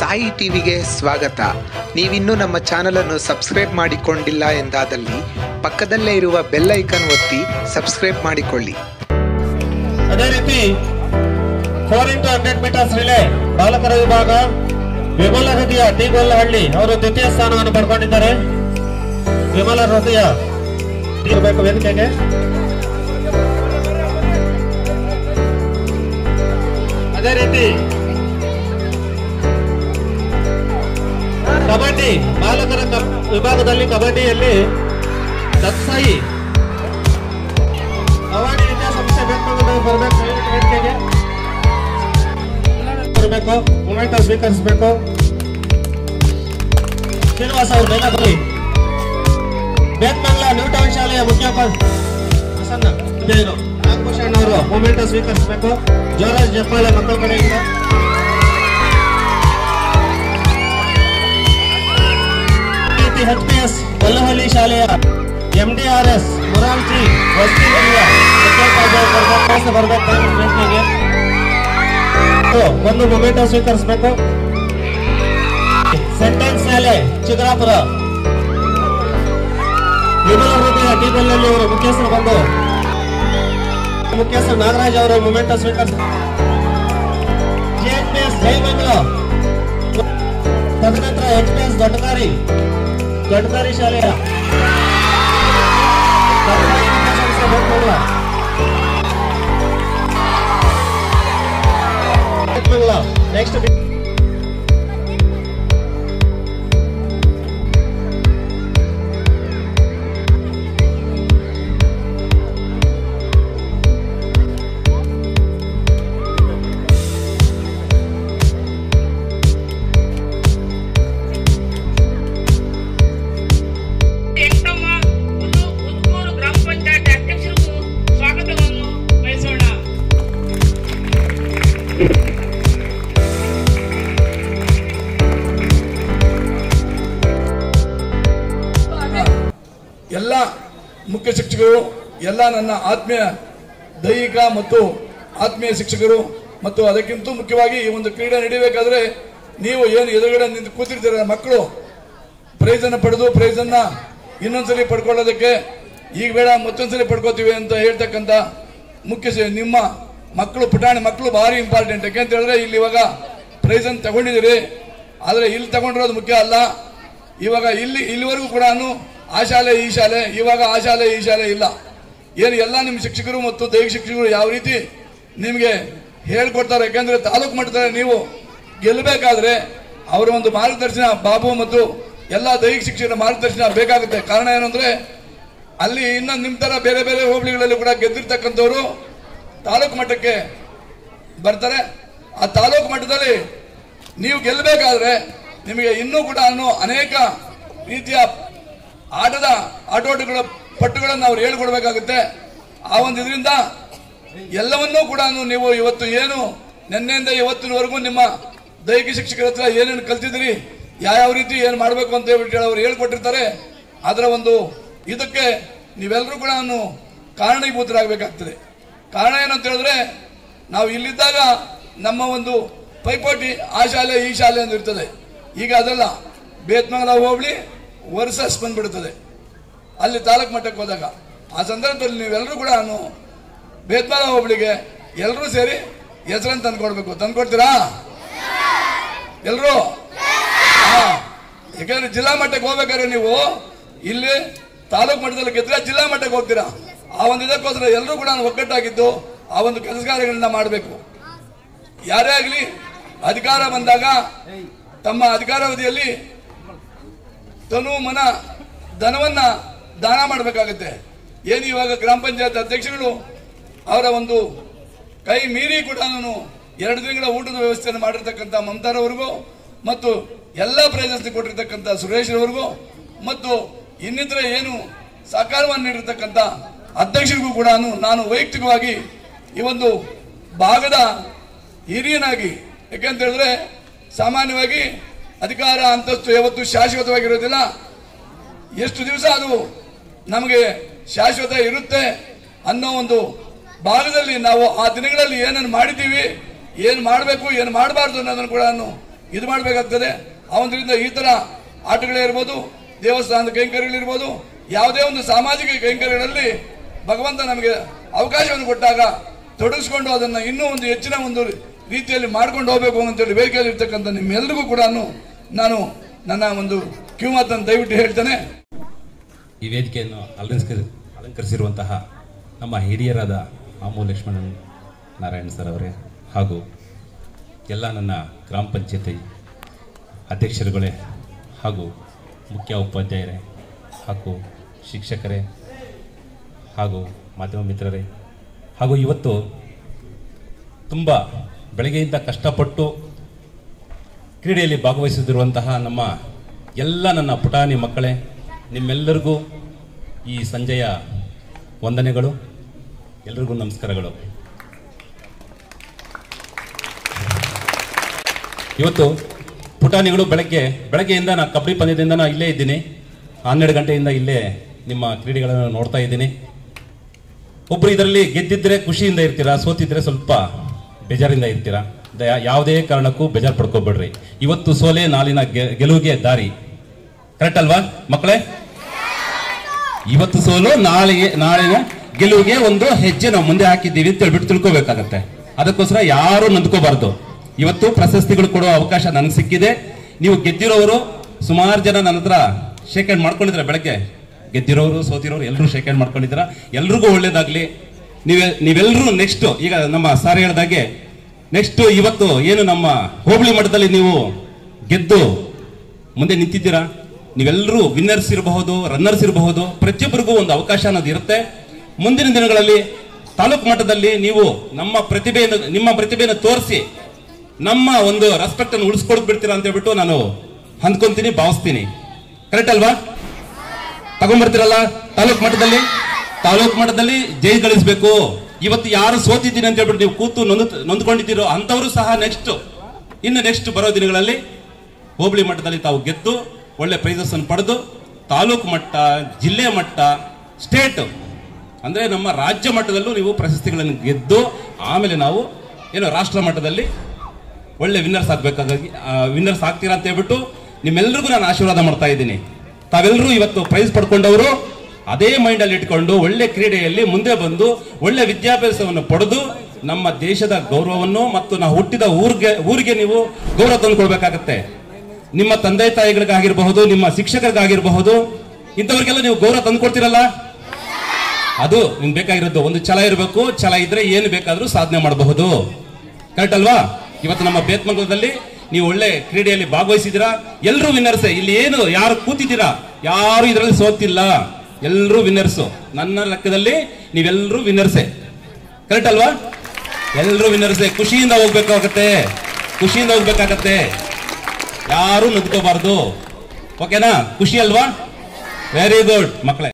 ಸಾಯಿ ಟಿವಿಗೆ ಸ್ವಾಗತ ನೀವಿನ್ನೂ ನಮ್ಮ ಚಾನಲನ್ನು ಸಬ್ಸ್ಕ್ರೈಬ್ ಮಾಡಿಕೊಂಡಿಲ್ಲ ಎಂದಾದಲ್ಲಿ ಪಕ್ಕದಲ್ಲೇ ಇರುವ ಬೆಲ್ ಐಕನ್ ಒತ್ತಿ ಸಬ್ಸ್ಕ್ರೈಬ್ ಮಾಡಿಕೊಳ್ಳಿ ಅದೇ ರೀತಿ four into hundred metres relay ಬಾಲಕರ ವಿಭಾಗ ವಿಮಲ ಹೃದಯ ಟಿ ಗೊಲ್ಲಹಳ್ಳಿ ಅವರು ದ್ವಿತೀಯ ಸ್ಥಾನವನ್ನು ಪಡ್ಕೊಂಡಿದ್ದಾರೆ ವಿಮಲ ಹೃದಯ ಇರಬೇಕು ವೇದಿಕೆಗೆ ಅದೇ ರೀತಿ ಕಬಡ್ಡಿ ಬಾಲಕರ ಕಬ್- ವಿಭಾಗದಲ್ಲಿ ಕಬಡ್ಡಿಯಲ್ಲಿ ದತ್ಸಾಯಿ ಕಬಡ್ಡಿ ವಿದ್ಯಾಸಂಸ್ಥೆ ಬೆಂಗಳೂರು ಬರಬೇಕು ವೇದಿಕೆಗೆ ಬರಬೇಕು ಮೂಮೆಂಟ್ ಸ್ವೀಕರಿಸಬೇಕು ಶ್ರೀನಿವಾಸ ಅವರು ಬೇಗ ಬರಲಿ ಬೇತ್ಮಂಗ್ಲ ನ್ಯೂ ಟೌನ್ ಶಾಲೆಯ ಮುಖ್ಯೋಪಾಧ್ಯಾಯ ಪ್ರಸನ್ನ ಇದೇನು ನಾಗಭೂಷಣ್ ಅವರು ಮೂಮೆಂಟ್ ಸ್ವೀಕರಿಸಬೇಕು ಜೋರಾಜ್ ಜಪ್ಪಾಳೆ ಮಕ್ಕಳ ಕಡೆಯಿಂದ ರೀತಿ ಎಚ್ ಪಿ ಎಸ್ ಕೊಲ್ಲಹಳ್ಳಿ ಶಾಲೆಯ ಎಂಡಿಆರ್ಎಸ್ ಮುರಾರ್ಜಿ ವಸತಿ ನಿಲಯ ಮುಖ್ಯೋಪಾಧ್ಯಾಯ ಬರಬೇಕು ಬರಬೇಕು ವೇದಿಕೆಗೆ ಒಂದು ಮೊಮೆಂಟ್ ಸ್ವೀಕರಿಸಬೇಕು ಸೆಂಟೆನ್ಸ್ ಶಾಲೆ ಚಿಕ್ಕರಾಪುರ ವಿಮಲ ಹೃದಯ ಟಿ ಬಲ್ಲಲ್ಲಿ ಅವರು ಮುಖ್ಯಸ್ಥರು ಬಂದು ಮುಖ್ಯಸ್ಥರು ನಾಗರಾಜ್ ಅವರು ಮೊಮೆಂಟ್ ಸ್ವೀಕರಿಸ ಜಿಎಚ್ಪಿಎಸ್ ಜಯಮಂಗಲ ತದನಂತರ H P S Doddakari Doddakari ಶಾಲೆಯ ಸರ್ಕಾರಿ ವಿದ್ಯಾಸಂಸ್ಥೆ ಬೆಂಗಳೂರು. ನೆಕ್ಸ್ಟ್ ಎಂಟಮ್ಮ ಉದು ಉದ್ಕೂರು ಗ್ರಾಮ ಪಂಚಾಯತ್ ಅಧ್ಯಕ್ಷರಿಗೂ ಸ್ವಾಗತವನ್ನು ಬಯಸೋಣ ಎಲ್ಲ ಮುಖ್ಯ ಶಿಕ್ಷಕರು ಎಲ್ಲ ನನ್ನ ಆತ್ಮೀಯ ದೈಹಿಕ ಮತ್ತು ಆತ್ಮೀಯ ಶಿಕ್ಷಕರು ಮತ್ತು ಅದಕ್ಕಿಂತ ಮುಖ್ಯವಾಗಿ ಈ ಒಂದು ಕ್ರೀಡೆ ನಡೀಬೇಕಾದ್ರೆ ನೀವು ಏನು ಎದುರುಗಡೆ ನಿಂತು ಕೂತಿರ್ತೀರ ಮಕ್ಕಳು ಪ್ರೈಸನ್ನು ಪಡೆದು ಪ್ರೈಸನ್ನು ಇನ್ನೊಂದ್ಸಲಿ ಪಡ್ಕೊಳ್ಳೋದಕ್ಕೆ ಈಗ ಬೇಡ ಮತ್ತೊಂದ್ಸಲಿ ಪಡ್ಕೋತೀವಿ ಅಂತ ಹೇಳ್ತಕ್ಕಂಥ ಮುಖ್ಯ ಶ- ನಿಮ್ಮ ಮಕ್ಕಳು ಪುಟಾಣಿ ಮಕ್ಕಳು ಭಾರಿ ಇಂಪಾರ್ಟೆಂಟ್ ಯಾಕೆಂತ ಹೇಳಿದ್ರೆ ಇಲ್ಲಿ ಇವಾಗ ಪ್ರೈಸನ್ನು ತಗೊಂಡಿದ್ದೀರಿ ಆದರೆ ಇಲ್ಲಿ ತಗೊಂಡಿರೋದು ಮುಖ್ಯ ಅಲ್ಲ ಇವಾಗ ಇಲ್ಲಿ ಇಲ್ಲಿವರೆಗೂ ಕೂಡ ಆ ಶಾಲೆ ಈ ಶಾಲೆ ಇವಾಗ ಆ ಶಾಲೆ ಈ ಶಾಲೆ ಇಲ್ಲ ಏನು ಎಲ್ಲ ನಿಮ್ಮ ಶಿಕ್ಷಕರು ಮತ್ತು ದೈಹಿಕ ಶಿಕ್ಷಕರು ಯಾವ ರೀತಿ ನಿಮಗೆ ಹೇಳ್ಕೊಡ್ತಾರೆ ಯಾಕೆಂದ್ರೆ ತಾಲೂಕು ಮಟ್ಟದಲ್ಲಿ ನೀವು ಗೆಲ್ಲಬೇಕಾದ್ರೆ ಅವರ ಒಂದು ಮಾರ್ಗದರ್ಶನ ಬಾಬು ಮತ್ತು ಎಲ್ಲ ದೈಹಿಕ ಶಿಕ್ಷಕರ ಮಾರ್ಗದರ್ಶನ ಬೇಕಾಗುತ್ತೆ ಕಾರಣ ಏನಂದ್ರೆ ಅಲ್ಲಿ ಇನ್ನು ನಿಮ್ಮ ತರ ಬೇರೆ ಬೇರೆ ಹೋಬಳಿಗಳಲ್ಲಿ ಕೂಡ ಗೆದ್ದಿರ್ತಕ್ಕಂಥವ್ರು ತಾಲೂಕು ಮಟ್ಟಕ್ಕೆ ಬರ್ತಾರೆ ಆ ತಾಲೂಕು ಮಟ್ಟದಲ್ಲಿ ನೀವು ಗೆಲ್ಲಬೇಕಾದ್ರೆ ನಿಮಗೆ ಇನ್ನೂ ಕೂಡ ಅನ್ನೋ ಅನೇಕ ರೀತಿಯ ಆಟದ ಆಟೋಟಗಳ ಪಟ್ಟುಗಳನ್ನು ಅವ್ರು ಹೇಳ್ಕೊಡ್ಬೇಕಾಗುತ್ತೆ ಆ ಒಂದು ಇದರಿಂದ ಎಲ್ಲವನ್ನೂ ಕೂಡ ನೀವು ಇವತ್ತು ಏನು ನಿನ್ನೆಯಿಂದ ಇವತ್ತಿನವರೆಗೂ ನಿಮ್ಮ ದೈಹಿಕ ಶಿಕ್ಷಕರ ಹತ್ರ ಏನೇನು ಕಲ್ತಿದ್ದೀರಿ ಯಾವ್ಯಾವ ರೀತಿ ಏನು ಮಾಡಬೇಕು ಅಂತ ಹೇಳ್ಬಿಟ್ಟು ಅವ್ರು ಹೇಳ್ಕೊಟ್ಟಿರ್ತಾರೆ ಅದರ ಒಂದು ಇದಕ್ಕೆ ನೀವೆಲ್ಲರೂ ಕೂಡ ಕಾರಣೀಭೂತರಾಗಬೇಕಾಗ್ತದೆ ಕಾರಣ ಏನಂತ ಹೇಳಿದ್ರೆ ನಾವು ಇಲ್ಲಿದ್ದಾಗ ನಮ್ಮ ಒಂದು ಪೈಪೋಟಿ ಆ ಶಾಲೆ ಈ ಶಾಲೆ ಅಂತ ಇರ್ತದೆ ಈಗ ಅದಲ್ಲ ಬೇತ್ಮಂಗಲ ಹೋಬಳಿ ವರ್ಸಸ್ ಬಂದ್ಬಿಡ್ತದೆ ಅಲ್ಲಿ ತಾಲೂಕು ಮಟ್ಟಕ್ಕೆ ಹೋದಾಗ ಆ ಸಂದರ್ಭದಲ್ಲಿ ನೀವೆಲ್ಲರೂ ಕೂಡ ಬೇತ್ಮಂಗಲ ಹೋಬಳಿಗೆ ಎಲ್ಲರೂ ಸೇರಿ ಹೆಸರನ್ನು ತಂದ್ಕೊಡ್ಬೇಕು ತಂದ್ಕೊಡ್ತೀರಾ ಎಲ್ಲರೂ ಹಾ ಯಾಕಂದ್ರೆ ಜಿಲ್ಲಾ ಮಟ್ಟಕ್ಕೆ ಹೋಗ್ಬೇಕಾದ್ರೆ ನೀವು ಇಲ್ಲಿ ತಾಲೂಕು ಮಟ್ಟದಲ್ಲಿ ಗೆದ್ರೆ ಜಿಲ್ಲಾ ಮಟ್ಟಕ್ಕೆ ಹೋಗ್ತೀರಾ ಆ ಒಂದು ಇದಕ್ಕೋಸ್ಕರ ಎಲ್ಲರೂ ಕೂಡ ಒಗ್ಗಟ್ಟಾಗಿದ್ದು ಆ ಒಂದು ಕೆಲಸ ಕಾರ್ಯಗಳನ್ನ ಮಾಡಬೇಕು ಯಾರೇ ಆಗಲಿ ಅಧಿಕಾರ ಬಂದಾಗ ತಮ್ಮ ಅಧಿಕಾರಾವಧಿಯಲ್ಲಿ ತನು ಮನ ಧನವನ್ನ ದಾನ ಮಾಡಬೇಕಾಗುತ್ತೆ ಏನು ಇವಾಗ ಗ್ರಾಮ ಪಂಚಾಯತ್ ಅಧ್ಯಕ್ಷಗಳು ಅವರ ಒಂದು ಕೈ ಮೀರಿ ಕೂಡ ನಾನು ಎರಡು ತಿಂಗಳ ಊಟದ ವ್ಯವಸ್ಥೆಯನ್ನು ಮಾಡಿರ್ತಕ್ಕಂಥ ಮಮತಾರವರೆಗೂ ಮತ್ತು ಎಲ್ಲ ಪ್ರಶಸ್ತಿ ಕೊಟ್ಟಿರ್ತಕ್ಕಂಥ ಸುರೇಶ್ರವರೆಗೂ ಮತ್ತು ಇನ್ನಿತರ ಏನು ಸಹಕಾರವನ್ನು ನೀಡಿರ್ತಕ್ಕಂಥ ಅಧ್ಯಕ್ಷರಿಗೂ ಕೂಡ ನಾನು ವೈಯಕ್ತಿಕವಾಗಿ ಈ ಒಂದು ಭಾಗದ ಹಿರಿಯನಾಗಿ ಯಾಕೆಂತ ಹೇಳಿದ್ರೆ ಸಾಮಾನ್ಯವಾಗಿ ಅಧಿಕಾರ ಅಂತಸ್ತು ಯಾವತ್ತು ಶಾಶ್ವತವಾಗಿರೋದಿಲ್ಲ ಎಷ್ಟು ದಿವಸ ಅದು ನಮಗೆ ಶಾಶ್ವತ ಇರುತ್ತೆ ಅನ್ನೋ ಒಂದು ಭಾಗದಲ್ಲಿ ನಾವು ಆ ದಿನಗಳಲ್ಲಿ ಏನನ್ನು ಮಾಡಿದ್ದೀವಿ ಏನು ಮಾಡಬೇಕು ಏನು ಮಾಡಬಾರ್ದು ಅನ್ನೋದನ್ನು ಕೂಡ ಇದು ಮಾಡಬೇಕಾಗ್ತದೆ ಅವರಿಂದ ಈ ತರ ಆಟಗಳೇ ಇರ್ಬೋದು ದೇವಸ್ಥಾನದ ಕೈಂಕರ್ಯಗಳಿರ್ಬೋದು ಯಾವುದೇ ಒಂದು ಸಾಮಾಜಿಕ ಕೈಂಕರ್ಯಗಳಲ್ಲಿ ಭಗವಂತ ನಮಗೆ ಅವಕಾಶವನ್ನು ಕೊಟ್ಟಾಗ ತೊಡಗಿಸ್ಕೊಂಡು ಅದನ್ನ ಇನ್ನೂ ಒಂದು ಹೆಚ್ಚಿನ ಒಂದು ರೀತಿಯಲ್ಲಿ ಮಾಡ್ಕೊಂಡು ಹೋಗ್ಬೇಕು ಅಂತೇಳಿ ವೇದಿಕೆಯಲ್ಲಿ ಇರ್ತಕ್ಕಂಥ ನಿಮ್ಮೆಲ್ಲರಿಗೂ ಕೂಡ ನಾನು ನನ್ನ ಒಂದು ಕಿವಿಮಾತನ್ನು ದಯವಿಟ್ಟು ಹೇಳ್ತೇನೆ ಈ ವೇದಿಕೆಯನ್ನು ಅಲಂಕರಿಸಿ ಅಲಂಕರಿಸಿರುವಂತಹ ನಮ್ಮ ಹಿರಿಯರಾದ ಆಮು ಲಕ್ಷ್ಮಣನ್ ನಾರಾಯಣ್ ಸರ್ ಅವರೇ ಹಾಗೂ ಎಲ್ಲ ನನ್ನ ಗ್ರಾಮ ಪಂಚಾಯತಿ ಅಧ್ಯಕ್ಷರುಗಳೇ ಹಾಗೂ ಮುಖ್ಯ ಉಪಾಧ್ಯಾಯರೇ ಹಾಗೂ ಶಿಕ್ಷಕರೇ ಹಾಗೂ ಮಾಧ್ಯಮ ಮಿತ್ರರೇ ಹಾಗೂ ಇವತ್ತು ತುಂಬ ಬೆಳಗ್ಗೆಯಿಂದ ಕಷ್ಟಪಟ್ಟು ಕ್ರೀಡೆಯಲ್ಲಿ ಭಾಗವಹಿಸುತ್ತಿರುವಂತಹ ನಮ್ಮ ಎಲ್ಲ ನನ್ನ ಪುಟಾಣಿ ಮಕ್ಕಳೇ ನಿಮ್ಮೆಲ್ಲರಿಗೂ ಈ ಸಂಜೆಯ ವಂದನೆಗಳು ಎಲ್ರಿಗೂ ನಮಸ್ಕಾರಗಳು ಇವತ್ತು ಪುಟಾಣಿಗಳು ಬೆಳಗ್ಗೆ ಬೆಳಗ್ಗೆಯಿಂದ ನಾನು ಕಬಡ್ಡಿ ಪಂದ್ಯದಿಂದ ನಾನು ಇಲ್ಲೇ ಇದ್ದೀನಿ ಹನ್ನೆರಡು ಗಂಟೆಯಿಂದ ಇಲ್ಲೇ ನಿಮ್ಮ ಕ್ರೀಡೆಗಳನ್ನು ನೋಡ್ತಾ ಇದ್ದೀನಿ ಒಬ್ರು ಇದರಲ್ಲಿ ಗೆದ್ದಿದ್ರೆ ಖುಷಿಯಿಂದ ಇರ್ತೀರಾ ಸೋತಿದ್ರೆ ಸ್ವಲ್ಪ ಬೇಜಾರಿಂದ ಇರ್ತೀರಾ ದ- ಯಾವುದೇ ಕಾರಣಕ್ಕೂ ಬೇಜಾರು ಪಡ್ಕೋಬೇಡ್ರಿ ಇವತ್ತು ಸೋಲೆ ನಾಳಿನ ಗೆ- ಗೆಲುವಿಗೆ ದಾರಿ ಕರೆಕ್ಟ್ ಅಲ್ವಾ ಮಕ್ಕಳೇ ಇವತ್ತು ಸೋಲು ನಾಳೆಗೆ ನಾಳಿನ ಗೆಲುವಿಗೆ ಒಂದು ಹೆಜ್ಜೆ ನಾವು ಮುಂದೆ ಹಾಕಿದ್ದೀವಿ ಅಂತ ಹೇಳ್ಬಿಟ್ಟು ತಿಳ್ಕೊಬೇಕಾಗತ್ತೆ ಅದಕ್ಕೋಸ್ಕರ ಯಾರು ನೊಂದ್ಕೋಬಾರ್ದು ಇವತ್ತು ಪ್ರಶಸ್ತಿಗಳು ಕೊಡೋ ಅವಕಾಶ ನನಗೆ ಸಿಕ್ಕಿದೆ ನೀವು ಗೆದ್ದಿರೋರು ಸುಮಾರು ಜನ ನನ್ನ ಹತ್ರ ಶೇಕ್ ಹ್ಯಾಂಡ್ ಮಾಡ್ಕೊಂಡಿದ್ರೆ ಬೆಳಗ್ಗೆ ಗೆದ್ದಿರೋರು ಸೋತಿರೋರು ಎಲ್ಲರೂ ಶೇಕ್ ಹ್ಯಾಂಡ್ ಮಾಡ್ಕೊಂಡಿದ್ರ ಎಲ್ರಿಗೂ ಒಳ್ಳೇದಾಗ್ಲಿ ನೀವೇ ನೀವೆಲ್ಲರೂ ನೆಕ್ಸ್ಟ್ ಈಗ ನಮ್ಮ ಸಾರ್ ಹೇಳ್ದಾಗೆ ನೆಕ್ಸ್ಟ್ ಇವತ್ತು ಏನು ನಮ್ಮ ಹೋಬಳಿ ಮಟ್ಟದಲ್ಲಿ ನೀವು ಗೆದ್ದು ಮುಂದೆ ನಿಂತಿದ್ದೀರಾ ನೀವೆಲ್ಲರೂ ವಿನ್ನರ್ಸ್ ಇರಬಹುದು ರನ್ನರ್ಸ್ ಇರಬಹುದು ಪ್ರತಿಯೊಬ್ಬರಿಗೂ ಒಂದು ಅವಕಾಶ ಅನ್ನೋದು ಇರುತ್ತೆ ಮುಂದಿನ ದಿನಗಳಲ್ಲಿ ತಾಲೂಕು ಮಟ್ಟದಲ್ಲಿ ನೀವು ನಮ್ಮ ಪ್ರತಿಭೆಯನ್ನು ನಿಮ್ಮ ಪ್ರತಿಭೆಯನ್ನು ತೋರಿಸಿ ನಮ್ಮ ಒಂದು ರೆಸ್ಪೆಕ್ಟ್ ಅನ್ನು ಉಳಿಸ್ಕೊಡ್ ಬಿಡ್ತೀರಾ ಅಂತ ಹೇಳ್ಬಿಟ್ಟು ನಾನು ಅಂದ್ಕೊಂತೀನಿ ಭಾವಿಸ್ತೀನಿ ಕರೆಕ್ಟ್ ಅಲ್ವಾ ತಗೊಂಡ್ಬರ್ತೀರಲ್ಲ ತಾಲೂಕು ಮಟ್ಟದಲ್ಲಿ ತಾಲೂಕು ಮಟ್ಟದಲ್ಲಿ ಜೈ ಗಳಿಸ್ಬೇಕು ಇವತ್ತು ಯಾರು ಸೋತಿದ್ದೀನಿ ಅಂತ ಹೇಳ್ಬಿಟ್ಟು ನೀವು ಕೂತು ನೊಂದು ನೊಂದ್ಕೊಂಡಿದ್ದೀರೋ ಅಂಥವರು ಸಹ ನೆಕ್ಸ್ಟ್ ಇನ್ನು ನೆಕ್ಸ್ಟ್ ಬರೋ ದಿನಗಳಲ್ಲಿ ಹೋಬಳಿ ಮಟ್ಟದಲ್ಲಿ ತಾವು ಗೆದ್ದು ಒಳ್ಳೆ ಪ್ರೈಸಸ್ ಅನ್ನು ಪಡೆದು ತಾಲೂಕು ಮಟ್ಟ ಜಿಲ್ಲೆ ಮಟ್ಟ ಸ್ಟೇಟ್ ಅಂದ್ರೆ ನಮ್ಮ ರಾಜ್ಯ ಮಟ್ಟದಲ್ಲೂ ನೀವು ಪ್ರಶಸ್ತಿಗಳನ್ನು ಗೆದ್ದು ಆಮೇಲೆ ನಾವು ಏನು ರಾಷ್ಟ್ರ ಮಟ್ಟದಲ್ಲಿ ಒಳ್ಳೆ ವಿನ್ನರ್ಸ್ ಆಗ್ಬೇಕಾಗಿ ವಿನ್ನರ್ಸ್ ಆಗ್ತೀರಾ ಅಂತ ಹೇಳ್ಬಿಟ್ಟು ನಿಮ್ಮೆಲ್ರಿಗೂ ನಾನು ಆಶೀರ್ವಾದ ಮಾಡ್ತಾ ಇದ್ದೀನಿ ತಾವೆಲ್ಲರೂ ಇವತ್ತು ಪ್ರೈಸ್ ಪಡ್ಕೊಂಡವರು ಅದೇ ಮೈಂಡ್ ಅಲ್ಲಿ ಇಟ್ಕೊಂಡು ಒಳ್ಳೆ ಕ್ರೀಡೆಯಲ್ಲಿ ಮುಂದೆ ಬಂದು ಒಳ್ಳೆ ವಿದ್ಯಾಭ್ಯಾಸವನ್ನು ಪಡೆದು ನಮ್ಮ ದೇಶದ ಗೌರವವನ್ನು ಮತ್ತು ನಾವು ಹುಟ್ಟಿದ ಊರಿಗೆ ಊರಿಗೆ ನೀವು ಗೌರವ ತಂದುಕೊಳ್ಬೇಕಾಗತ್ತೆ ನಿಮ್ಮ ತಂದೆ ತಾಯಿಗಳಿಗಾಗಿರಬಹುದು ನಿಮ್ಮ ಶಿಕ್ಷಕರಿಗಾಗಿರಬಹುದು ಇಂಥವ್ರಿಗೆಲ್ಲ ನೀವು ಗೌರವ ತಂದುಕೊಡ್ತೀರಲ್ಲ ಅದು ನಿಮ್ಗೆ ಬೇಕಾಗಿರೋದು ಒಂದು ಛಲ ಇರಬೇಕು ಛಲ ಇದ್ರೆ ಏನು ಬೇಕಾದ್ರೂ ಸಾಧನೆ ಮಾಡಬಹುದು ಕರೆಕ್ಟ್ ಅಲ್ವಾ ಇವತ್ತು ನಮ್ಮ ಬೇತ್ಮಂಗಲದಲ್ಲಿ ನೀವು ಒಳ್ಳೆ ಕ್ರೀಡೆಯಲ್ಲಿ ಭಾಗವಹಿಸಿದಿರಾ ಎಲ್ಲರೂ ವಿನ್ನರ್ಸೆ ಇಲ್ಲಿ ಏನು ಯಾರು ಕೂತಿದ್ದೀರಾ ಯಾರು ಇದರಲ್ಲಿ ಸೋತಿಲ್ಲ ಎಲ್ಲರೂ ವಿನ್ನರ್ಸು ನನ್ನ ಲೆಕ್ಕದಲ್ಲಿ ನೀವೆಲ್ಲರೂ ವಿನ್ನರ್ಸೆ ಕರೆಕ್ಟ್ ಅಲ್ವಾ ಎಲ್ಲರೂ ವಿನ್ನರ್ಸೆ ಖುಷಿಯಿಂದ ಹೋಗ್ಬೇಕಾಗತ್ತೆ ಖುಷಿಯಿಂದ ಹೋಗ್ಬೇಕಾಗತ್ತೆ ಯಾರು ನದ್ಕೋಬಾರ್ದು ಓಕೆನಾ ಖುಷಿ ಅಲ್ವಾ ವೆರಿ ಗುಡ್ ಮಕ್ಕಳೇ